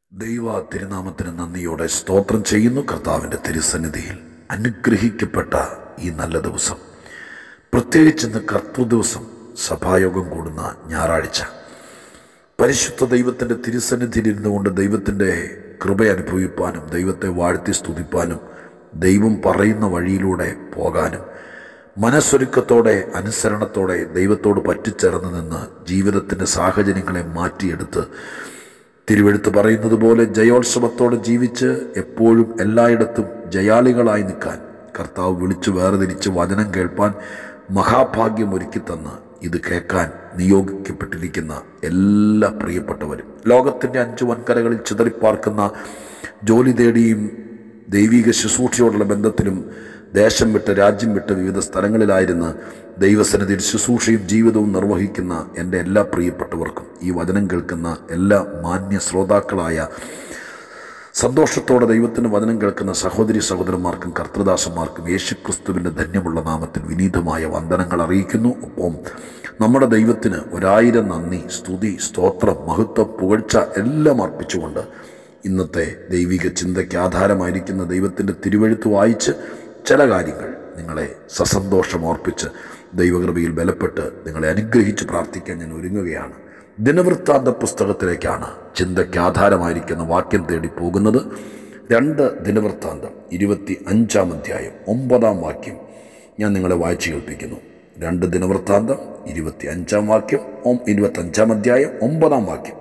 ദൈവ തിരുനാമത്തിന് നന്ദിയോടെ സ്തോത്രം ചെയ്യുന്നു കർത്താവിൻ്റെ തിരുസന്നിധിയിൽ അനുഗ്രഹിക്കപ്പെട്ട ഈ നല്ല ദിവസം പ്രത്യേകിച്ച് ഇന്ന് കർത്തൃദിവസം സഭായോഗം കൂടുന്ന ഞായറാഴ്ച പരിശുദ്ധ ദൈവത്തിൻ്റെ തിരുസന്നിധിയിൽ ഇരുന്നുകൊണ്ട് ദൈവത്തിൻ്റെ കൃപ അനുഭവിപ്പാനും ദൈവത്തെ വാഴ്ത്തി സ്തുതിപ്പാനും ദൈവം പറയുന്ന വഴിയിലൂടെ പോകാനും മനസ്സൊരുക്കത്തോടെ അനുസരണത്തോടെ ദൈവത്തോട് പറ്റിച്ചേർന്ന് നിന്ന് ജീവിതത്തിൻ്റെ സാഹചര്യങ്ങളെ മാറ്റിയെടുത്ത് തിരുവെഴുത്ത് പറയുന്നത് പോലെ ജയോത്സവത്തോടെ ജീവിച്ച് എപ്പോഴും എല്ലായിടത്തും ജയാളികളായി നിൽക്കാൻ കർത്താവ് വിളിച്ചു വേർതിരിച്ച് വചനം കേൾപ്പാൻ മഹാഭാഗ്യം ഒരുക്കി തന്ന് ഇത് കേൾക്കാൻ നിയോഗിക്കപ്പെട്ടിരിക്കുന്ന എല്ലാ പ്രിയപ്പെട്ടവരും ലോകത്തിൻ്റെ അഞ്ചു വൻകരകളിൽ ചിതറിപ്പാർക്കുന്ന ജോലി തേടിയും ദൈവിക ശുശ്രൂഷയോടുള്ള ബന്ധത്തിലും ദേശം വിട്ട് രാജ്യം വിട്ട് വിവിധ സ്ഥലങ്ങളിലായിരുന്ന് ദൈവസന്നിധിയിൽ ശുശ്രൂഷയും ജീവിതവും നിർവഹിക്കുന്ന എൻ്റെ എല്ലാ പ്രിയപ്പെട്ടവർക്കും ഈ വചനം കേൾക്കുന്ന എല്ലാ മാന്യ ശ്രോതാക്കളായ സന്തോഷത്തോടെ ദൈവത്തിൻ്റെ വചനം കേൾക്കുന്ന സഹോദരി സഹോദരന്മാർക്കും കർത്തൃദാസന്മാർക്കും യേശുക്രിസ്തുവിൻ്റെ ധന്യമുള്ള നാമത്തിൽ വിനീതമായ വന്ദനങ്ങൾ അറിയിക്കുന്നു ഒപ്പം നമ്മുടെ ദൈവത്തിന് ഒരായിരം നന്ദി സ്തുതി സ്തോത്രം മഹത്വം പുകഴ്ച എല്ലാം അർപ്പിച്ചുകൊണ്ട് ഇന്നത്തെ ദൈവിക ചിന്തയ്ക്ക് ആധാരമായിരിക്കുന്ന ദൈവത്തിൻ്റെ തിരുവഴുത്ത് വായിച്ച് ചില കാര്യങ്ങൾ നിങ്ങളെ സസന്തോഷം ഓർപ്പിച്ച് ദൈവകൃപയിൽ ബലപ്പെട്ട് നിങ്ങളെ അനുഗ്രഹിച്ച് പ്രാർത്ഥിക്കാൻ ഞാൻ ഒരുങ്ങുകയാണ് ദിനവൃത്താന്ത പുസ്തകത്തിലേക്കാണ് ചിന്തയ്ക്ക് ആധാരമായിരിക്കുന്ന വാക്യം തേടി പോകുന്നത് രണ്ട് ദിനവൃത്താന്തം ഇരുപത്തി അഞ്ചാം അധ്യായം ഒമ്പതാം വാക്യം ഞാൻ നിങ്ങളെ വായിച്ചു കേൾപ്പിക്കുന്നു രണ്ട് ദിനവൃത്താന്തം ഇരുപത്തി അഞ്ചാം വാക്യം ഇരുപത്തഞ്ചാം അധ്യായം ഒമ്പതാം വാക്യം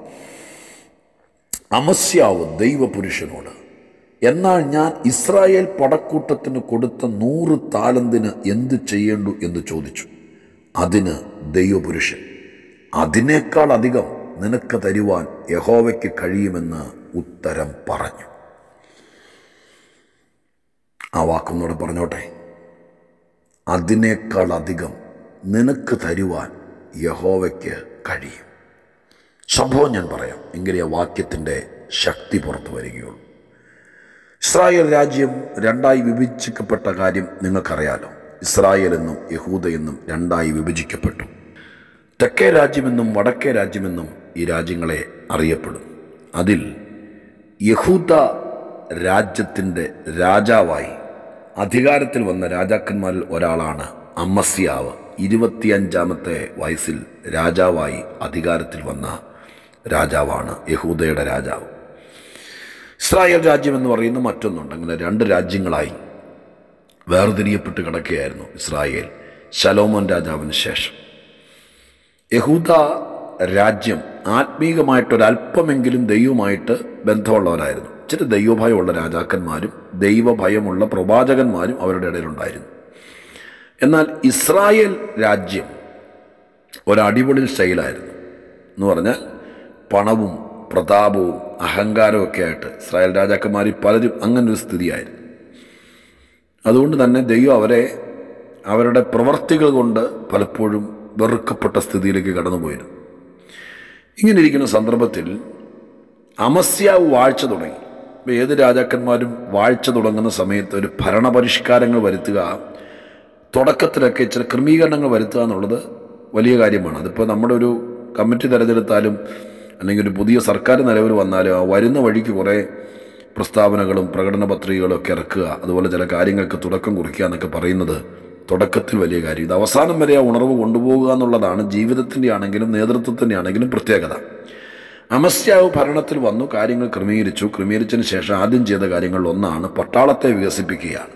അമസ്യാവ് ദൈവപുരുഷനോട് എന്നാൽ ഞാൻ ഇസ്രായേൽ പടക്കൂട്ടത്തിന് കൊടുത്ത നൂറ് താലന്തിന് എന്ത് ചെയ്യേണ്ടു എന്ന് ചോദിച്ചു അതിന് ദൈവപുരുഷൻ അതിനേക്കാൾ അധികം നിനക്ക് തരുവാൻ യഹോവയ്ക്ക് കഴിയുമെന്ന് ഉത്തരം പറഞ്ഞു ആ വാക്കൊന്നൂടെ പറഞ്ഞോട്ടെ അതിനേക്കാൾ അധികം നിനക്ക് തരുവാൻ യഹോവയ്ക്ക് കഴിയും സംഭവം ഞാൻ പറയാം എങ്കിലേ ആ വാക്യത്തിൻ്റെ ശക്തി പുറത്തു വരികയുള്ളൂ ഇസ്രായേൽ രാജ്യം രണ്ടായി വിഭജിക്കപ്പെട്ട കാര്യം നിങ്ങൾക്കറിയാലോ ഇസ്രായേൽ എന്നും യഹൂദ എന്നും രണ്ടായി വിഭജിക്കപ്പെട്ടു തെക്കേ രാജ്യമെന്നും വടക്കേ രാജ്യമെന്നും ഈ രാജ്യങ്ങളെ അറിയപ്പെടും അതിൽ യഹൂദ രാജ്യത്തിൻ്റെ രാജാവായി അധികാരത്തിൽ വന്ന രാജാക്കന്മാരിൽ ഒരാളാണ് അമ്മസ്യാവ് ഇരുപത്തിയഞ്ചാമത്തെ വയസ്സിൽ രാജാവായി അധികാരത്തിൽ വന്ന രാജാവാണ് യഹൂദയുടെ രാജാവ് ഇസ്രായേൽ രാജ്യം എന്ന് പറയുന്ന മറ്റൊന്നുണ്ട് അങ്ങനെ രണ്ട് രാജ്യങ്ങളായി വേർതിരിയപ്പെട്ട് കിടക്കുകയായിരുന്നു ഇസ്രായേൽ ശലോമോൻ രാജാവിന് ശേഷം യഹൂദ രാജ്യം ആത്മീകമായിട്ടൊരല്പമെങ്കിലും ദൈവമായിട്ട് ബന്ധമുള്ളവരായിരുന്നു ചില ദൈവഭയമുള്ള രാജാക്കന്മാരും ദൈവഭയമുള്ള പ്രവാചകന്മാരും അവരുടെ ഇടയിലുണ്ടായിരുന്നു എന്നാൽ ഇസ്രായേൽ രാജ്യം ഒരടിപൊളി സ്റ്റൈലായിരുന്നു എന്ന് പറഞ്ഞാൽ പണവും പ്രതാപവും അഹങ്കാരവും ഒക്കെ ആയിട്ട് ഇസ്രായേൽ രാജാക്കന്മാരിൽ പലരും അങ്ങനൊരു സ്ഥിതിയായിരുന്നു അതുകൊണ്ട് തന്നെ ദൈവം അവരെ അവരുടെ പ്രവർത്തികൾ കൊണ്ട് പലപ്പോഴും വെറുക്കപ്പെട്ട സ്ഥിതിയിലേക്ക് കടന്നുപോയിരുന്നു ഇങ്ങനെ ഇരിക്കുന്ന സന്ദർഭത്തിൽ അമസ്യാവ് വാഴ്ച തുടങ്ങി ഇപ്പോൾ ഏത് രാജാക്കന്മാരും വാഴ്ച തുടങ്ങുന്ന സമയത്ത് ഒരു ഭരണപരിഷ്കാരങ്ങൾ വരുത്തുക തുടക്കത്തിലൊക്കെ ചില ക്രമീകരണങ്ങൾ വരുത്തുക എന്നുള്ളത് വലിയ കാര്യമാണ് അതിപ്പോൾ നമ്മുടെ ഒരു കമ്മിറ്റി തിരഞ്ഞെടുത്താലും അല്ലെങ്കിൽ ഒരു പുതിയ സർക്കാർ നിലവിൽ വന്നാലും ആ വരുന്ന വഴിക്ക് കുറേ പ്രസ്താവനകളും പ്രകടന പത്രികകളും ഒക്കെ ഇറക്കുക അതുപോലെ ചില കാര്യങ്ങൾക്ക് തുടക്കം കുറിക്കുക എന്നൊക്കെ പറയുന്നത് തുടക്കത്തിൽ വലിയ കാര്യം ഇത് അവസാനം വരെ ആ ഉണർവ് കൊണ്ടുപോകുക എന്നുള്ളതാണ് ജീവിതത്തിൻ്റെ ആണെങ്കിലും നേതൃത്വത്തിൻ്റെ ആണെങ്കിലും പ്രത്യേകത അമസ്യാവ് ഭരണത്തിൽ വന്നു കാര്യങ്ങൾ ക്രമീകരിച്ചു ക്രമീകരിച്ചതിന് ശേഷം ആദ്യം ചെയ്ത കാര്യങ്ങളിൽ ഒന്നാണ് പട്ടാളത്തെ വികസിപ്പിക്കുകയാണ്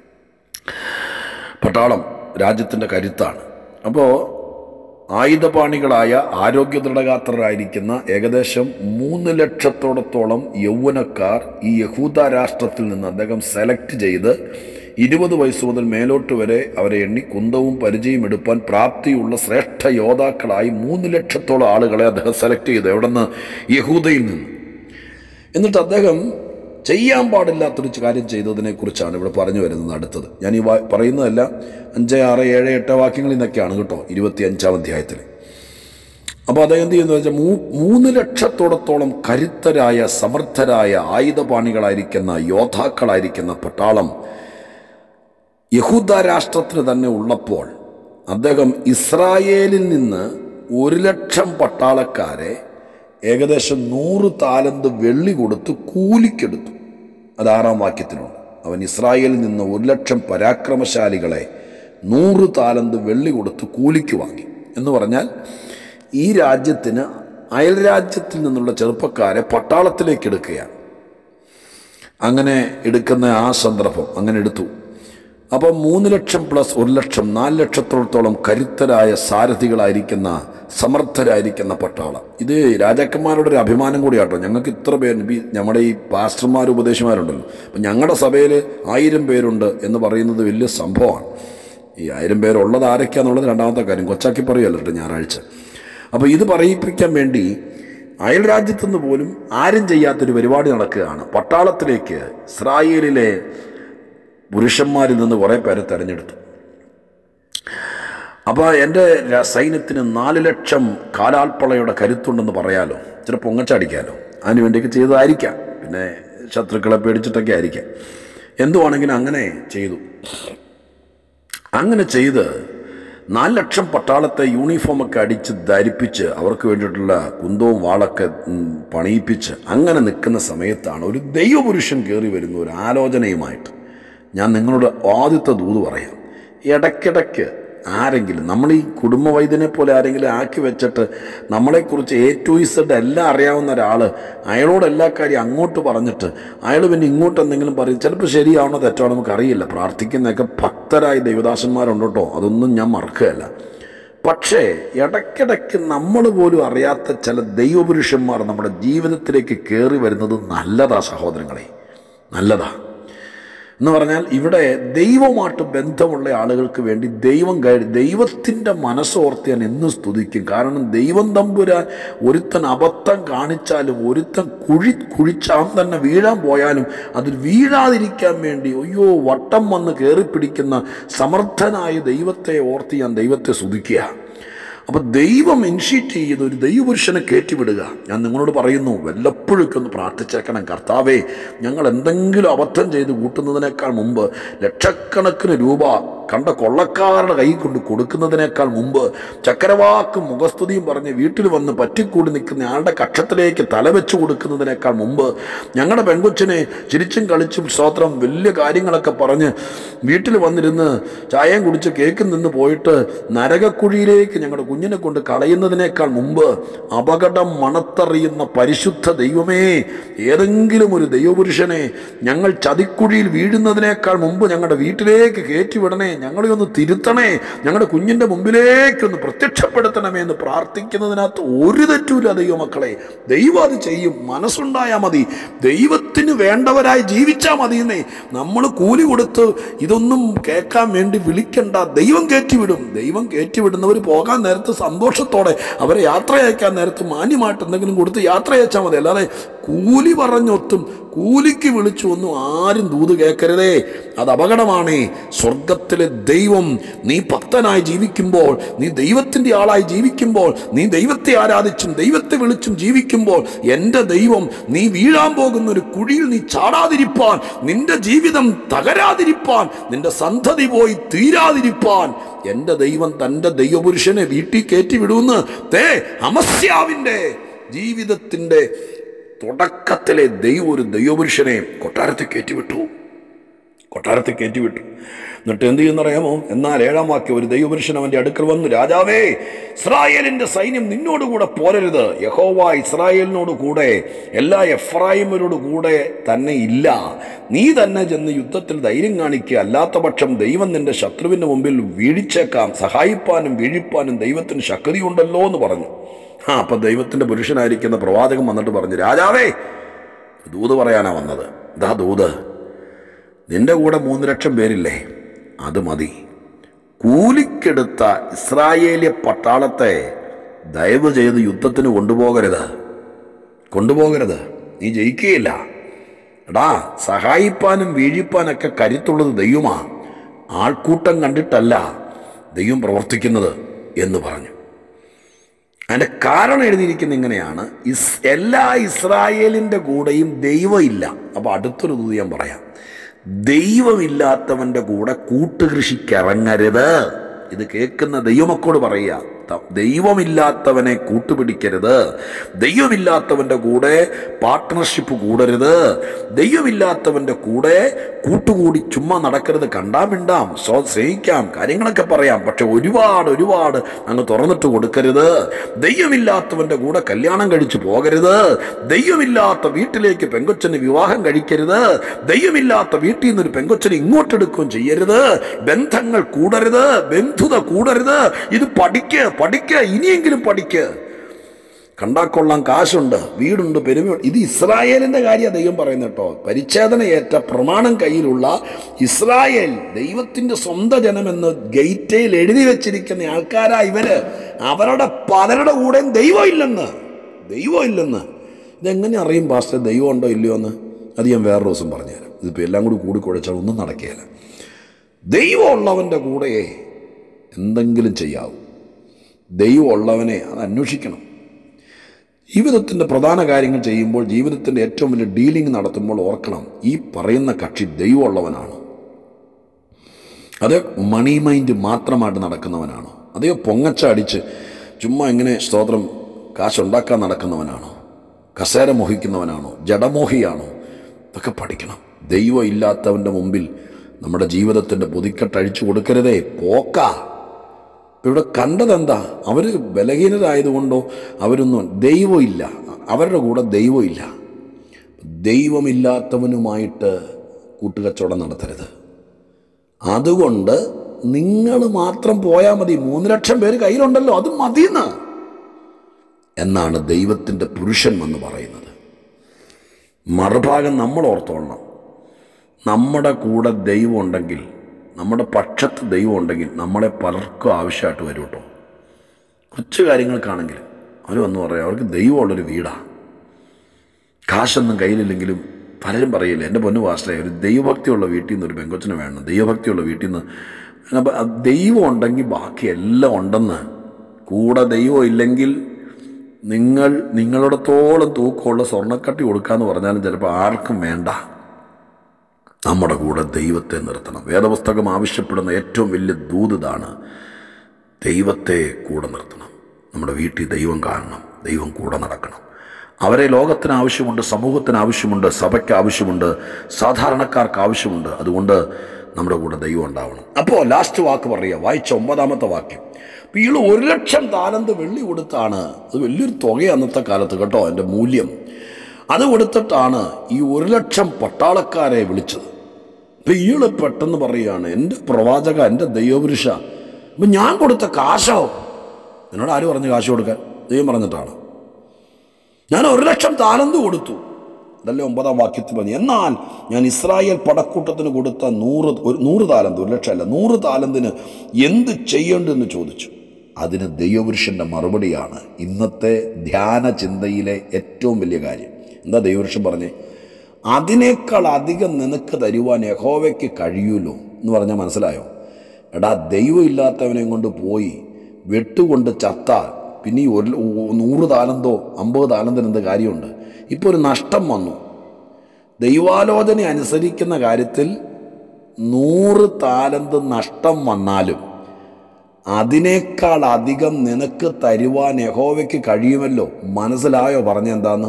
പട്ടാളം രാജ്യത്തിൻ്റെ കരുത്താണ് അപ്പോൾ ആയുധപാണികളായ ആരോഗ്യ ദൃഢഗാത്രരായിരിക്കുന്ന ഏകദേശം മൂന്ന് ലക്ഷത്തോടത്തോളം യൗവനക്കാർ ഈ യഹൂദ രാഷ്ട്രത്തിൽ നിന്ന് അദ്ദേഹം സെലക്ട് ചെയ്ത് ഇരുപത് വയസ്സ് മുതൽ മേലോട്ട് വരെ അവരെ എണ്ണി കുന്തവും പരിചയം എടുപ്പാൻ പ്രാപ്തിയുള്ള ശ്രേഷ്ഠ യോദ്ധാക്കളായി മൂന്ന് ലക്ഷത്തോളം ആളുകളെ അദ്ദേഹം സെലക്ട് ചെയ്തു എവിടെ നിന്ന് യഹൂദയിൽ നിന്ന് എന്നിട്ട് അദ്ദേഹം ചെയ്യാൻ പാടില്ലാത്തൊരു കാര്യം ചെയ്തതിനെക്കുറിച്ചാണ് ഇവിടെ പറഞ്ഞു വരുന്നത് അടുത്തത് ഞാൻ ഈ വാ പറയുന്നതല്ല അഞ്ച് ആറ് ഏഴ് എട്ട് വാക്യങ്ങളിൽ നിന്നൊക്കെയാണ് കേട്ടോ ഇരുപത്തി അഞ്ചാം അധ്യായത്തിൽ അപ്പോൾ അദ്ദേഹം എന്ത് ചെയ്യുന്നത് വെച്ചാൽ മൂ മൂന്ന് ലക്ഷത്തോടത്തോളം കരുത്തരായ സമർത്ഥരായ ആയുധപാണികളായിരിക്കുന്ന യോദ്ധാക്കളായിരിക്കുന്ന പട്ടാളം യഹൂദ രാഷ്ട്രത്തിന് തന്നെ ഉള്ളപ്പോൾ അദ്ദേഹം ഇസ്രായേലിൽ നിന്ന് ഒരു ലക്ഷം പട്ടാളക്കാരെ ഏകദേശം നൂറ് താലന്ത് വെള്ളി കൊടുത്ത് കൂലിക്കെടുത്തു അത് ആറാം വാക്യത്തിനുണ്ട് അവൻ ഇസ്രായേലിൽ നിന്ന് ഒരു ലക്ഷം പരാക്രമശാലികളെ നൂറ് താലന്ത് വെള്ളി കൊടുത്ത് കൂലിക്ക് വാങ്ങി എന്ന് പറഞ്ഞാൽ ഈ രാജ്യത്തിന് അയൽ രാജ്യത്തിൽ നിന്നുള്ള ചെറുപ്പക്കാരെ പട്ടാളത്തിലേക്ക് എടുക്കുകയാണ് അങ്ങനെ എടുക്കുന്ന ആ സന്ദർഭം അങ്ങനെ എടുത്തു അപ്പം മൂന്ന് ലക്ഷം പ്ലസ് ഒരു ലക്ഷം നാല് ലക്ഷത്തോളത്തോളം കരുത്തരായ സാരഥികളായിരിക്കുന്ന സമർത്ഥരായിരിക്കുന്ന പട്ടാളം ഇത് രാജാക്കന്മാരുടെ ഒരു അഭിമാനം കൂടിയാട്ടോ ഞങ്ങൾക്ക് ഇത്ര പേര് ഇപ്പം ഈ നമ്മുടെ ഈ പാസ്റ്റർമാർ ഉപദേശമാരുണ്ടല്ലോ അപ്പം ഞങ്ങളുടെ സഭയിൽ ആയിരം പേരുണ്ട് എന്ന് പറയുന്നത് വലിയ സംഭവമാണ് ഈ ആയിരം പേരുള്ളത് ആരൊക്കെയാന്നുള്ളത് രണ്ടാമത്തെ കാര്യം കൊച്ചാക്കി പറയുമല്ലോ കേട്ടോ ഞായറാഴ്ച അപ്പോൾ ഇത് പറയിപ്പിക്കാൻ വേണ്ടി അയൽ രാജ്യത്തുനിന്ന് പോലും ആരും ചെയ്യാത്തൊരു പരിപാടി നടക്കുകയാണ് പട്ടാളത്തിലേക്ക് ഇസ്രായേലിലെ പുരുഷന്മാരിൽ നിന്ന് കുറേ പേരെ തെരഞ്ഞെടുത്തു അപ്പോൾ എൻ്റെ ര- സൈന്യത്തിന് നാല് ലക്ഷം കാലാൽപ്പളയുടെ കരുത്തുണ്ടെന്ന് പറയാലോ ചില പൊങ്ങച്ചടിക്കാലോ അതിന് വേണ്ടിയൊക്കെ ചെയ്തതായിരിക്കാം പിന്നെ ശത്രുക്കളെ പേടിച്ചിട്ടൊക്കെ ആയിരിക്കാം എന്തുവാണെങ്കിലും അങ്ങനെ ചെയ്തു അങ്ങനെ ചെയ്ത് നാല് ലക്ഷം പട്ടാളത്തെ യൂണിഫോമൊക്കെ അടിച്ച് ധരിപ്പിച്ച് അവർക്ക് വേണ്ടിയിട്ടുള്ള കുന്തവും വാളൊക്കെ ഉം, പണിയിപ്പിച്ച് അങ്ങനെ നിൽക്കുന്ന സമയത്താണ് ഒരു ദൈവപുരുഷൻ കയറി വരുന്ന ഒരു ആലോചനയുമായിട്ട് ഞാൻ നിങ്ങളോട് ആദ്യത്തെ ദൂത് പറയാം ഇടയ്ക്കിടയ്ക്ക് ആരെങ്കിലും നമ്മൾ ഈ കുടുംബ വൈദ്യനെ പോലെ ആരെങ്കിലും ആക്കി വെച്ചിട്ട് നമ്മളെക്കുറിച്ച് എ ടു ഇസഡ് എല്ലാം അറിയാവുന്ന ഒരാൾ അയാളോട് എല്ലാ കാര്യം അങ്ങോട്ട് പറഞ്ഞിട്ട് അയാൾ പിന്നെ ഇങ്ങോട്ട് എന്തെങ്കിലും പറയും ചിലപ്പോൾ ശരിയാവണോ തെറ്റാണോ നമുക്കറിയില്ല പ്രാർത്ഥിക്കുന്നതൊക്കെ ഭക്തരായ ദൈവദാസന്മാരുണ്ട് കേട്ടോ അതൊന്നും ഞാൻ മറക്കുകയല്ല പക്ഷേ ഇടയ്ക്കിടയ്ക്ക് നമ്മൾ പോലും അറിയാത്ത ചില ദൈവപുരുഷന്മാർ നമ്മുടെ ജീവിതത്തിലേക്ക് കയറി വരുന്നത് നല്ലതാ സഹോദരങ്ങളെ നല്ലതാ എന്ന് പറഞ്ഞാൽ ഇവിടെ ദൈവമായിട്ട് ബന്ധമുള്ള ആളുകൾക്ക് വേണ്ടി ദൈവം കഴി ദൈവത്തിൻ്റെ മനസ്സോർത്ത് ഞാൻ എന്നും സ്തുതിക്കും കാരണം ദൈവം തമ്പുരാൻ ഒരുത്തൻ അബദ്ധം കാണിച്ചാലും ഒരുത്തൻ കുഴി കുഴിച്ചാൻ തന്നെ വീഴാൻ പോയാലും അതിൽ വീഴാതിരിക്കാൻ വേണ്ടി അയ്യോ വട്ടം വന്ന് കയറിപ്പിടിക്കുന്ന സമർത്ഥനായ ദൈവത്തെ ഓർത്ത് ഞാൻ ദൈവത്തെ സ്തുതിക്കുക അപ്പോൾ ദൈവം ഇൻഷീറ്റ് ചെയ്ത് ഒരു ദൈവപുരുഷനെ കയറ്റിവിടുക ഞാൻ നിങ്ങളോട് പറയുന്നു വല്ലപ്പോഴൊക്കെ ഒന്ന് പ്രാർത്ഥിച്ചേക്കണം കർത്താവേ ഞങ്ങൾ എന്തെങ്കിലും അബദ്ധം ചെയ്ത് കൂട്ടുന്നതിനേക്കാൾ മുമ്പ് ലക്ഷക്കണക്കിന് രൂപ കണ്ട കൊള്ളക്കാരുടെ കൈ കൊണ്ട് കൊടുക്കുന്നതിനേക്കാൾ മുമ്പ് ചക്കരവാക്കും മുഖസ്തുതിയും പറഞ്ഞ് വീട്ടിൽ വന്ന് പറ്റിക്കൂടി നിൽക്കുന്ന ആളുടെ കക്ഷത്തിലേക്ക് തലവെച്ച് കൊടുക്കുന്നതിനേക്കാൾ മുമ്പ് ഞങ്ങളുടെ പെൺകൊച്ചിനെ ചിരിച്ചും കളിച്ചും സ്തോത്രം വലിയ കാര്യങ്ങളൊക്കെ പറഞ്ഞ് വീട്ടിൽ വന്നിരുന്ന് ചായയും കുടിച്ച് കേക്കും നിന്ന് പോയിട്ട് നരകക്കുഴിയിലേക്ക് ഞങ്ങളുടെ കുഞ്ഞിനെ കൊണ്ട് കളയുന്നതിനേക്കാൾ മുമ്പ് അപകടം മണത്തറിയുന്ന പരിശുദ്ധ ദൈവമേ ഏതെങ്കിലും ഒരു ദൈവപുരുഷനെ ഞങ്ങൾ ചതിക്കുഴിയിൽ വീഴുന്നതിനേക്കാൾ മുമ്പ് ഞങ്ങളുടെ വീട്ടിലേക്ക് കയറ്റിവിടണേ ഞങ്ങളെ ഒന്ന് തിരുത്തണേ ഞങ്ങളുടെ കുഞ്ഞിൻ്റെ മുമ്പിലേക്കൊന്ന് പ്രത്യക്ഷപ്പെടുത്തണമേ എന്ന് പ്രാർത്ഥിക്കുന്നതിനകത്ത് ഒരു തെറ്റുമില്ല ദൈവമക്കളെ ദൈവം അത് ചെയ്യും മനസ്സുണ്ടായാൽ മതി ദൈവത്തിന് വേണ്ടവരായി ജീവിച്ചാൽ മതി എന്നേ നമ്മൾ കൂലി കൊടുത്ത് ഇതൊന്നും കേൾക്കാൻ വേണ്ടി വിളിക്കണ്ട ദൈവം കയറ്റിവിടും ദൈവം കയറ്റിവിടുന്നവർ പോകാൻ നേരത്ത് സന്തോഷത്തോടെ അവരെ യാത്ര അയക്കാൻ നേരത്ത് മാന്യമായിട്ട് എന്തെങ്കിലും കൊടുത്ത് യാത്ര അയച്ചാൽ മതി അല്ലാതെ കൂലി പറഞ്ഞൊത്തും കൂലിക്ക് വിളിച്ചു ഒന്നും ആരും ദൂത് കേൾക്കരുതേ അത് അപകടമാണേ സ്വർഗത്തിലെ ദൈവം നീ ഭക്തനായി ജീവിക്കുമ്പോൾ നീ ദൈവത്തിൻ്റെ ആളായി ജീവിക്കുമ്പോൾ നീ ദൈവത്തെ ആരാധിച്ചും ദൈവത്തെ വിളിച്ചും ജീവിക്കുമ്പോൾ എൻ്റെ ദൈവം നീ വീഴാൻ പോകുന്ന ഒരു കുഴിയിൽ നീ ചാടാതിരിപ്പാൻ നിന്റെ ജീവിതം തകരാതിരിപ്പാൻ നിന്റെ സന്തതി പോയി തീരാതിരിപ്പാൻ എൻ്റെ ദൈവം തൻ്റെ ദൈവപുരുഷനെ വീട്ടിൽ കയറ്റി വിടുമെന്ന് തേ അമസ്യാവിൻ്റെ ജീവിതത്തിൻ്റെ തുടക്കത്തിലെ ദൈവം ഒരു ദൈവപുരുഷനെ കൊട്ടാരത്തിൽ കയറ്റിവിട്ടു കൊട്ടാരത്തിൽ കയറ്റിവിട്ടു എന്നിട്ട് എന്ത് ചെയ്യുന്നറിയാമോ എന്നാൽ ഏഴാം വാക്യം ഒരു ദൈവപുരുഷൻ അവന്റെ അടുക്കൽ വന്നു രാജാവേ ഇസ്രായേലിന്റെ സൈന്യം നിന്നോടുകൂടെ പോരരുത് യഹോവ ഇസ്രായേലിനോട് കൂടെ എല്ലാ എഫ്രായിമരോട് കൂടെ തന്നെ ഇല്ല നീ തന്നെ ചെന്ന് യുദ്ധത്തിൽ ധൈര്യം കാണിക്കുക അല്ലാത്ത പക്ഷം ദൈവം നിന്റെ ശത്രുവിന്റെ മുമ്പിൽ വീഴിച്ചേക്കാം സഹായിപ്പാനും വീഴിപ്പാനും ദൈവത്തിന് ശക്തിയുണ്ടല്ലോ എന്ന് പറഞ്ഞു ആ അപ്പം ദൈവത്തിൻ്റെ പുരുഷനായിരിക്കുന്ന പ്രവാചകൻ വന്നിട്ട് പറഞ്ഞു രാജാവേ ദൂത് പറയാനാ വന്നത് ഇതാ ദൂത് നിന്റെ കൂടെ മൂന്ന് ലക്ഷം പേരില്ലേ അത് മതി കൂലിക്കെടുത്ത ഇസ്രായേലിയ പട്ടാളത്തെ ദയവ് ചെയ്ത് യുദ്ധത്തിന് കൊണ്ടുപോകരുത് കൊണ്ടുപോകരുത് നീ ജയിക്കുകയില്ല എടാ സഹായിപ്പാനും വീഴിപ്പാനൊക്കെ കരുത്തുള്ളത് ദൈവമാ ആൾക്കൂട്ടം കണ്ടിട്ടല്ല ദൈവം പ്രവർത്തിക്കുന്നത് എന്ന് പറഞ്ഞു അതിൻ്റെ കാരണം എഴുതിയിരിക്കുന്ന ഇങ്ങനെയാണ് ഇസ് എല്ലാ ഇസ്രായേലിൻ്റെ കൂടെയും ദൈവമില്ല അപ്പോൾ അടുത്തൊരു ദൂത് ഞാൻ പറയാം ദൈവമില്ലാത്തവൻ്റെ കൂടെ കൂട്ടുകൃഷിക്ക് ഇറങ്ങരുത് ഇത് കേൾക്കുന്ന ദൈവമക്കോട് പറയുക ത- ദൈവമില്ലാത്തവനെ കൂട്ടുപിടിക്കരുത് ദൈവമില്ലാത്തവൻ്റെ കൂടെ പാർട്ട്ണർഷിപ്പ് കൂടരുത് ദൈവമില്ലാത്തവൻ്റെ കൂടെ കൂട്ടുകൂടി ചുമ്മാ നടക്കരുത് കണ്ടാ മിണ്ടാം സ്വ സ്നേഹിക്കാം കാര്യങ്ങളൊക്കെ പറയാം പക്ഷെ ഒരുപാട് ഒരുപാട് അങ്ങ് തുറന്നിട്ട് കൊടുക്കരുത് ദൈവമില്ലാത്തവൻ്റെ കൂടെ കല്യാണം കഴിച്ചു പോകരുത് ദൈവമില്ലാത്ത വീട്ടിലേക്ക് പെങ്കൊച്ചന് വിവാഹം കഴിക്കരുത് ദൈവമില്ലാത്ത വീട്ടിൽ നിന്നൊരു പെങ്കൊച്ചനെ ഇങ്ങോട്ടെടുക്കുകയും ചെയ്യരുത് ബന്ധങ്ങൾ കൂടരുത് ബന്ധുത കൂടരുത് ഇത് പഠിക്ക് പഠിക്ക് ഇനിയെങ്കിലും പഠിക്ക് കണ്ടാക്കൊള്ളാൻ കാശുണ്ട് വീടുണ്ട് പെരുമയുണ്ട് ഇത് ഇസ്രായേലിന്റെ കാര്യം ദൈവം പറയുന്നത് കേട്ടോ പരിച്ഛേദനയേറ്റ പ്രമാണം കയ്യിലുള്ള ഇസ്രായേൽ ദൈവത്തിന്റെ സ്വന്തം ജനമെന്ന് ഗേറ്റയിൽ എഴുതി വെച്ചിരിക്കുന്ന ആൾക്കാരാ ഇവര് അവരുടെ പലരുടെ കൂടെയും ദൈവം ഇല്ലെന്ന് ദൈവം ഇല്ലെന്ന് ഇതെങ്ങനെ അറിയും പാസ്റ്റർ ദൈവം ഉണ്ടോ ഇല്ലയോ എന്ന് അത് ഞാൻ വേറെ ദിവസം പറഞ്ഞുതരാം ഇതിപ്പോൾ എല്ലാം കൂടി കൂടി കുഴച്ചാൽ ഒന്നും നടക്കുകയില്ല ദൈവമുള്ളവൻ്റെ കൂടെ എന്തെങ്കിലും ചെയ്യാവൂ ദൈവമുള്ളവനെ അത് അന്വേഷിക്കണം ജീവിതത്തിൻ്റെ പ്രധാന കാര്യങ്ങൾ ചെയ്യുമ്പോൾ ജീവിതത്തിൻ്റെ ഏറ്റവും വലിയ ഡീലിംഗ് നടത്തുമ്പോൾ ഓർക്കണം ഈ പറയുന്ന കക്ഷി ദൈവമുള്ളവനാണ് അത് മണി മൈൻഡ് മാത്രമായിട്ട് നടക്കുന്നവനാണോ അതേ പൊങ്ങച്ച അടിച്ച് ചുമ്മാ ഇങ്ങനെ സ്തോത്രം കാശുണ്ടാക്കാൻ നടക്കുന്നവനാണോ കസേര മോഹിക്കുന്നവനാണോ ജഡമോഹിയാണോ ഇതൊക്കെ പഠിക്കണം ദൈവം ഇല്ലാത്തവൻ്റെ മുമ്പിൽ നമ്മുടെ ജീവിതത്തിൻ്റെ പുതിക്കെട്ടഴിച്ചു കൊടുക്കരുതേ പോക്കാ ഇപ്പൊ ഇവിടെ കണ്ടതെന്താ അവർ ബലഹീനരായതുകൊണ്ടോ അവരൊന്നും ദൈവമില്ല അവരുടെ കൂടെ ദൈവമില്ല ദൈവമില്ലാത്തവനുമായിട്ട് കൂട്ടുകച്ചവടം നടത്തരുത് അതുകൊണ്ട് നിങ്ങൾ മാത്രം പോയാൽ മതി മൂന്ന് ലക്ഷം പേര് കയ്യിലുണ്ടല്ലോ അത് മതിയെന്ന് എന്നാണ് ദൈവത്തിൻ്റെ പുരുഷൻ എന്ന് പറയുന്നത് മറുഭാഗം നമ്മൾ ഓർത്തോളണം നമ്മുടെ കൂടെ ദൈവം ഉണ്ടെങ്കിൽ നമ്മുടെ പക്ഷത്ത് ദൈവം ഉണ്ടെങ്കിൽ നമ്മളെ പലർക്കും ആവശ്യമായിട്ട് വരും കേട്ടോ കൊച്ചു കാര്യങ്ങൾക്കാണെങ്കിലും അവർ വന്ന് പറയാം അവർക്ക് ദൈവമുള്ളൊരു വീടാണ് കാശൊന്നും കയ്യിലില്ലെങ്കിലും പലരും പറയില്ല എൻ്റെ പൊന്നു വാസ്റ്റേ ഒരു ദൈവഭക്തിയുള്ള വീട്ടിൽ നിന്ന് ഒരു പെങ്കൊച്ചിന് വേണം ദൈവഭക്തിയുള്ള വീട്ടിൽ നിന്ന് അപ്പം അത് ദൈവം ഉണ്ടെങ്കിൽ ബാക്കി എല്ലാം ഉണ്ടെന്ന് കൂടെ ദൈവം ഇല്ലെങ്കിൽ നിങ്ങൾ നിങ്ങളിടത്തോളം തൂക്കമുള്ള സ്വർണ്ണക്കട്ടി കൊടുക്കാന്ന് പറഞ്ഞാലും ചിലപ്പോൾ ആർക്കും വേണ്ട നമ്മുടെ കൂടെ ദൈവത്തെ നിർത്തണം വേദപുസ്തകം ആവശ്യപ്പെടുന്ന ഏറ്റവും വലിയ ദൂത് ഇതാണ് ദൈവത്തെ കൂടെ നിർത്തണം നമ്മുടെ വീട്ടിൽ ദൈവം കാണണം ദൈവം കൂടെ നടക്കണം അവരെ ലോകത്തിന് ആവശ്യമുണ്ട് സമൂഹത്തിന് ആവശ്യമുണ്ട് സഭയ്ക്ക് ആവശ്യമുണ്ട് സാധാരണക്കാർക്ക് ആവശ്യമുണ്ട് അതുകൊണ്ട് നമ്മുടെ കൂടെ ദൈവം ഉണ്ടാവണം അപ്പോൾ ലാസ്റ്റ് വാക്ക് പറയുക വായിച്ച ഒമ്പതാമത്തെ വാക്യം അപ്പോൾ ഇയാൾ ഒരു ലക്ഷം താലന്ത് വെള്ളി കൊടുത്താണ് അത് വലിയൊരു തുക അന്നത്തെ കാലത്ത് കേട്ടോ എൻ്റെ മൂല്യം അത് കൊടുത്തിട്ടാണ് ഈ ഒരു ലക്ഷം പട്ടാളക്കാരെ വിളിച്ചത് അപ്പം ഇയാള് പെട്ടെന്ന് പറയുകയാണ് എൻ്റെ പ്രവാചക എൻ്റെ ദൈവപുരുഷ അപ്പം ഞാൻ കൊടുത്ത കാശോ എന്നോട് ആര് പറഞ്ഞു കാശ് കൊടുക്കാൻ ദൈവം പറഞ്ഞിട്ടാണ് ഞാൻ ഒരു ലക്ഷം താലന്ത് കൊടുത്തു അതല്ലേ ഒമ്പതാം വാക്യത്തിൽ പറഞ്ഞു എന്നാൽ ഞാൻ ഇസ്രായേൽ പടക്കൂട്ടത്തിന് കൊടുത്ത നൂറ് ഒരു നൂറ് താലന്ത് ഒരു ലക്ഷമല്ല നൂറ് താലന്തിന് എന്ത് ചെയ്യേണ്ടെന്ന് ചോദിച്ചു അതിന് ദൈവപുരുഷൻ്റെ മറുപടിയാണ് ഇന്നത്തെ ധ്യാന ചിന്തയിലെ ഏറ്റവും വലിയ കാര്യം എന്താ ദൈവപുരുഷൻ പറഞ്ഞേ അതിനേക്കാൾ അധികം നിനക്ക് തരുവാൻ യഹോവയ്ക്ക് കഴിയൂലോ എന്ന് പറഞ്ഞാൽ മനസ്സിലായോ എടാ ദൈവം ഇല്ലാത്തവനെ കൊണ്ട് പോയി വെട്ടുകൊണ്ട് ചത്താൽ പിന്നെ ഈ ഒരു നൂറ് താലന്തോ അമ്പത് താലന്തിന് എന്ത് കാര്യമുണ്ട് ഇപ്പോൾ ഒരു നഷ്ടം വന്നു ദൈവാലോചന അനുസരിക്കുന്ന കാര്യത്തിൽ നൂറ് താലന്ത് നഷ്ടം വന്നാലും അതിനേക്കാൾ അധികം നിനക്ക് തരുവാൻ യഹോവയ്ക്ക് കഴിയുമല്ലോ മനസ്സിലായോ പറഞ്ഞെന്താന്ന്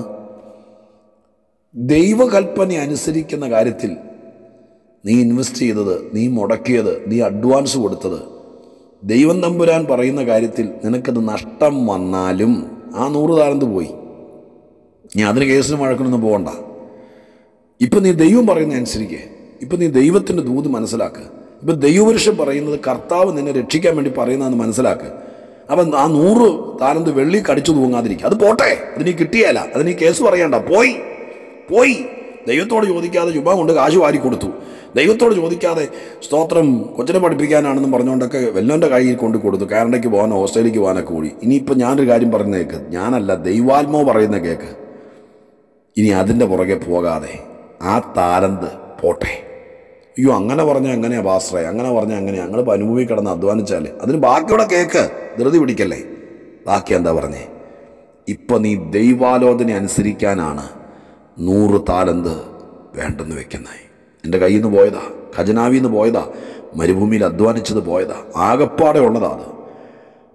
ദൈവകൽപ്പന അനുസരിക്കുന്ന കാര്യത്തിൽ നീ ഇൻവെസ്റ്റ് ചെയ്തത് നീ മുടക്കിയത് നീ അഡ്വാൻസ് കൊടുത്തത് ദൈവം തമ്പുരാൻ പറയുന്ന കാര്യത്തിൽ നിനക്കത് നഷ്ടം വന്നാലും ആ നൂറ് താരന്ത് പോയി നീ അതിന് കേസിന് വഴക്കിനൊന്നും പോകണ്ട ഇപ്പം നീ ദൈവം പറയുന്ന അനുസരിക്കേ ഇപ്പം നീ ദൈവത്തിൻ്റെ ദൂത് മനസ്സിലാക്കുക ഇപ്പം ദൈവപുരുഷൻ പറയുന്നത് കർത്താവ് നിന്നെ രക്ഷിക്കാൻ വേണ്ടി പറയുന്നതെന്ന് മനസ്സിലാക്കുക അപ്പം ആ നൂറ് താരന്ത് വെള്ളി കടിച്ചു തൂങ്ങാതിരിക്കുക അത് പോട്ടെ അതിന് കിട്ടിയല്ല അതിന് കേസ് പറയണ്ട പോയി പോയി ദൈവത്തോട് ചോദിക്കാതെ ചുമ്മാ കൊണ്ട് കാശ് വാരി കൊടുത്തു ദൈവത്തോട് ചോദിക്കാതെ സ്തോത്രം കൊച്ചിനെ പഠിപ്പിക്കാനാണെന്നും പറഞ്ഞുകൊണ്ടൊക്കെ വെല്ലോൻ്റെ കയ്യിൽ കൊണ്ട് കൊടുത്തു കാനഡയ്ക്ക് പോകാനോ ഓസ്ട്രേലിയക്ക് പോകാനൊക്കെ കൂടി ഇനിയിപ്പോൾ ഞാനൊരു കാര്യം പറയുന്ന കേൾക്ക് ഞാനല്ല ദൈവാത്മാവ് പറയുന്ന കേൾക്ക് ഇനി അതിൻ്റെ പുറകെ പോകാതെ ആ താരന്ത് പോട്ടെ അയ്യോ അങ്ങനെ പറഞ്ഞാൽ എങ്ങനെയാ പാസ്റ്ററെ അങ്ങനെ പറഞ്ഞാൽ എങ്ങനെയാ ഞങ്ങൾ അനുഭവി കിടന്ന് അധ്വാനിച്ചാൽ അതിന് ബാക്കിയുടെ കേക്ക് ധൃതി പിടിക്കല്ലേ ബാക്കി എന്താ പറഞ്ഞേ ഇപ്പം നീ ദൈവാലോചന അനുസരിക്കാനാണ് നൂറ് താലന്ത് വേണ്ടെന്ന് വെക്കുന്നത് എൻ്റെ കയ്യിൽ നിന്ന് പോയതാ ഖജനാവിൽ നിന്ന് പോയതാ മരുഭൂമിയിൽ അധ്വാനിച്ചത് പോയതാ ആകപ്പാടെ ഉള്ളതാ അത്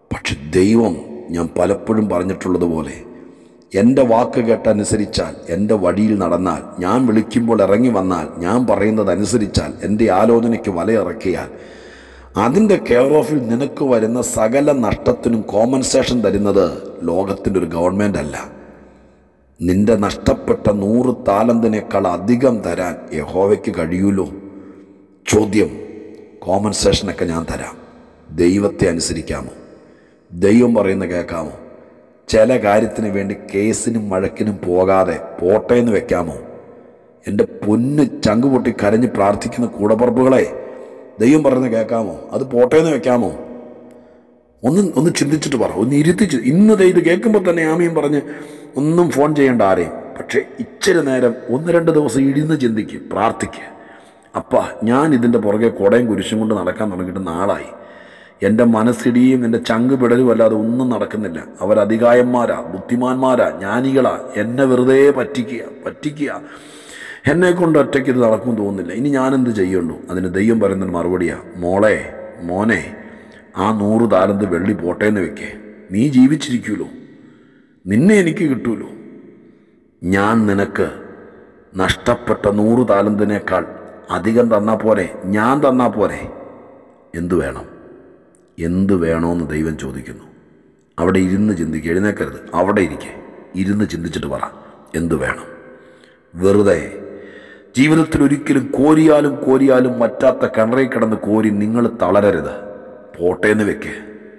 പക്ഷെ ദൈവം ഞാൻ പലപ്പോഴും പറഞ്ഞിട്ടുള്ളതുപോലെ എൻ്റെ വാക്ക് കേട്ടനുസരിച്ചാൽ എൻ്റെ വഴിയിൽ നടന്നാൽ ഞാൻ വിളിക്കുമ്പോൾ ഇറങ്ങി വന്നാൽ ഞാൻ പറയുന്നത് അനുസരിച്ചാൽ എൻ്റെ ആലോചനയ്ക്ക് വലയിറക്കിയാൽ അതിൻ്റെ കെയർ ഓഫിൽ നിനക്ക് വരുന്ന സകല നഷ്ടത്തിനും കോമ്പൻസേഷൻ തരുന്നത് ലോകത്തിൻ്റെ ഒരു ഗവൺമെൻറ് അല്ല നിന്റെ നഷ്ടപ്പെട്ട നൂറ് താലന്തിനേക്കാൾ അധികം തരാൻ യഹോവയ്ക്ക് കഴിയൂലോ ചോദ്യം കോമ്പൻസേഷനൊക്കെ ഞാൻ തരാം ദൈവത്തെ അനുസരിക്കാമോ ദൈവം പറയുന്ന കേൾക്കാമോ ചില കാര്യത്തിന് വേണ്ടി കേസിനും വഴക്കിനും പോകാതെ പോട്ടെ എന്ന് വെക്കാമോ എൻ്റെ പൊന്ന് ചങ്ക് പൊട്ടി കരഞ്ഞ് പ്രാർത്ഥിക്കുന്ന കൂടപ്പറപ്പുകളെ ദൈവം പറയുന്നത് കേൾക്കാമോ അത് പോട്ടെ എന്ന് വെക്കാമോ ഒന്ന് ഒന്ന് ചിന്തിച്ചിട്ട് പറ ഒന്ന് ഇരുത്തി ചി- ഇന്ന് ദേ ഇത് കേൾക്കുമ്പോൾ തന്നെ ആമിയും പറഞ്ഞ് ഒന്നും ഫോൺ ചെയ്യേണ്ട ആരെയും പക്ഷേ ഇച്ചിരി നേരം ഒന്ന് രണ്ട് ദിവസം ഇരുന്ന് ചിന്തിക്കുക പ്രാർത്ഥിക്കുക അപ്പ ഞാൻ ഇതിൻ്റെ പുറകെ കുടയും കുരിശും കൊണ്ട് നടക്കാൻ തുടങ്ങിയിട്ട് നാളായി എൻ്റെ മനസ്സിടിയും എൻ്റെ ചങ്ക് പിടലും അല്ലാതെ ഒന്നും നടക്കുന്നില്ല അവരധികായന്മാരാ ബുദ്ധിമാന്മാരാ ജ്ഞാനികളാ എന്നെ വെറുതെ പറ്റിക്കുക പറ്റിക്കുക എന്നെ കൊണ്ട് ഒറ്റയ്ക്ക് ഇത് നടക്കും തോന്നുന്നില്ല ഇനി ഞാനെന്ത് ചെയ്യുള്ളൂ അതിന് ദൈവം പറയുന്നൊരു മറുപടിയാ മോളെ മോനെ ആ നൂറ് താലന്ത് വെള്ളി പോട്ടേന്ന് വെക്കേ നീ ജീവിച്ചിരിക്കൂലോ നിന്നെ എനിക്ക് കിട്ടൂലോ ഞാൻ നിനക്ക് നഷ്ടപ്പെട്ട നൂറ് താലന്തിനേക്കാൾ അധികം തന്നാൽ പോരെ ഞാൻ തന്നാൽ പോരെ എന്തു വേണം എന്ത് വേണമെന്ന് ദൈവം ചോദിക്കുന്നു അവിടെ ഇരുന്ന് ചിന്തിക്കുക എഴുന്നേക്കരുത് അവിടെ ഇരിക്കെ ഇരുന്ന് ചിന്തിച്ചിട്ട് പറ എന്തു വേണം വെറുതെ ജീവിതത്തിൽ ഒരിക്കലും കോരിയാലും കോരിയാലും പറ്റാത്ത കിണറിൽ കിടന്ന് കോരി നിങ്ങൾ തളരരുത് പോട്ടേന്ന് വെക്ക്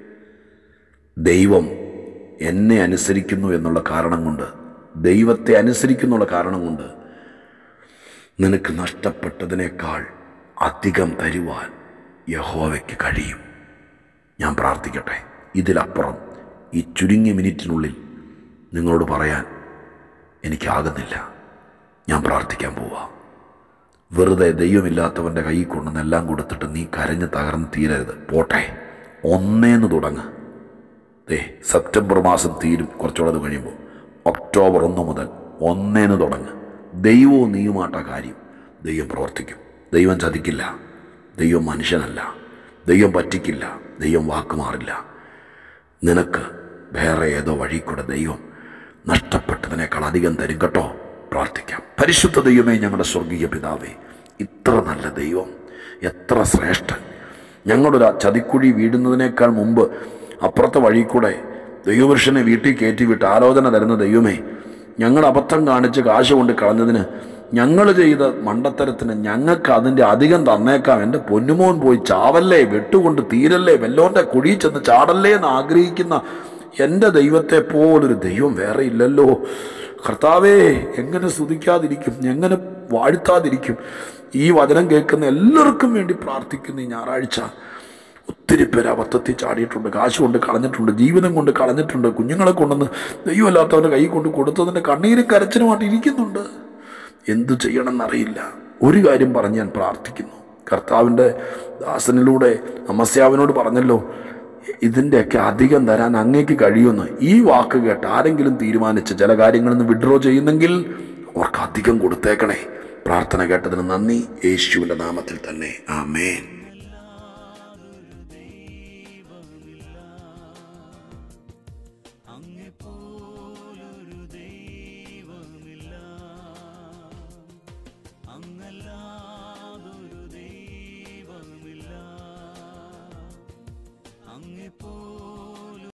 ദൈവം എന്നെ അനുസരിക്കുന്നു എന്നുള്ള കാരണം കൊണ്ട് ദൈവത്തെ അനുസരിക്കുന്നുള്ള കാരണം കൊണ്ട് നിനക്ക് നഷ്ടപ്പെട്ടതിനേക്കാൾ അധികം തരുവാൻ യഹോവയ്ക്ക് കഴിയും ഞാൻ പ്രാർത്ഥിക്കട്ടെ ഇതിലപ്പുറം ഈ ചുരുങ്ങിയ മിനിറ്റിനുള്ളിൽ നിങ്ങളോട് പറയാൻ എനിക്കാകുന്നില്ല ഞാൻ പ്രാർത്ഥിക്കാൻ പോവാ വെറുതെ ദൈവമില്ലാത്തവൻ്റെ കൈ കൊണ്ടുവന്ന് എല്ലാം കൊടുത്തിട്ട് നീ കരഞ്ഞ് തകർന്ന് തീരരുത് പോട്ടെ ഒന്നേന്ന് തുടങ്ങ് ദേ സെപ്റ്റംബർ മാസം തീരും കുറച്ചുകൂടെ അത് കഴിയുമ്പോൾ ഒക്ടോബർ ഒന്ന് മുതൽ ഒന്നേന്ന് തുടങ്ങ് ദൈവവും നീയുമായിട്ട കാര്യം ദൈവം പ്രവർത്തിക്കും ദൈവം ചതിക്കില്ല ദൈവം മനുഷ്യനല്ല ദൈവം പറ്റിക്കില്ല ദൈവം വാക്ക് മാറില്ല നിനക്ക് വേറെ ഏതോ വഴി കൂടെ ദൈവം നഷ്ടപ്പെട്ടതിനേക്കാൾ അധികം തരും കേട്ടോ പ്രാർത്ഥിക്കാം പരിശുദ്ധ ദൈവമേ ഞങ്ങളുടെ സ്വർഗീയ പിതാവേ ഇത്ര നല്ല ദൈവം എത്ര ശ്രേഷ്ഠൻ ഞങ്ങളൊരു ആ ചതിക്കുഴി വീടുന്നതിനേക്കാൾ മുമ്പ് അപ്പുറത്തെ വഴി കൂടെ ദൈവപുരുഷനെ വീട്ടിൽ കയറ്റി വിട്ട് ആലോചന തരുന്ന ദൈവമേ ഞങ്ങൾ അബദ്ധം കാണിച്ച് കാശ് കൊണ്ട് കളഞ്ഞതിന് ഞങ്ങൾ ചെയ്ത മണ്ടത്തരത്തിന് ഞങ്ങൾക്ക് അതിൻ്റെ അധികം തന്നേക്കാം എൻ്റെ പൊന്നുമോൻ പോയി ചാവല്ലേ വെട്ടുകൊണ്ട് തീരല്ലേ വെല്ലോൻ്റെ കുഴി ചെന്ന് ചാടല്ലേ എന്ന് ആഗ്രഹിക്കുന്ന എൻ്റെ ദൈവത്തെ പോലൊരു ദൈവം വേറെ ഇല്ലല്ലോ കർത്താവേ എങ്ങനെ സ്തുതിക്കാതിരിക്കും എങ്ങനെ വാഴ്ത്താതിരിക്കും ഈ വചനം കേൾക്കുന്ന എല്ലാവർക്കും വേണ്ടി പ്രാർത്ഥിക്കുന്ന ഈ ഞായറാഴ്ച ഒത്തിരി പേര് അബദ്ധത്തിൽ ചാടിയിട്ടുണ്ട് കാശ് കൊണ്ട് കളഞ്ഞിട്ടുണ്ട് ജീവിതം കൊണ്ട് കളഞ്ഞിട്ടുണ്ട് കുഞ്ഞുങ്ങളെ കൊണ്ടുവന്ന് ദൈവമല്ലാത്തവൻ്റെ കൈ കൊണ്ട് കൊടുത്തതിൻ്റെ കണ്ണീരും കരച്ചിലുമായിട്ട് ഇരിക്കുന്നുണ്ട് എന്തു ചെയ്യണമെന്നറിയില്ല ഒരു കാര്യം പറഞ്ഞ് ഞാൻ പ്രാർത്ഥിക്കുന്നു കർത്താവിൻ്റെ ദാസനിലൂടെ അമസ്യാവിനോട് പറഞ്ഞല്ലോ ഇതിൻ്റെയൊക്കെ അധികം തരാൻ അങ്ങേക്ക് കഴിയുമെന്ന് ഈ വാക്ക് കേട്ട് ആരെങ്കിലും തീരുമാനിച്ച് ചില കാര്യങ്ങളിൽ നിന്ന് വിഡ്രോ ചെയ്യുന്നെങ്കിൽ അവർക്ക് അധികം കൊടുത്തേക്കണേ പ്രാർത്ഥന കേട്ടതിന് നന്ദി യേശുവിൻ്റെ നാമത്തിൽ തന്നെ ആമേൻ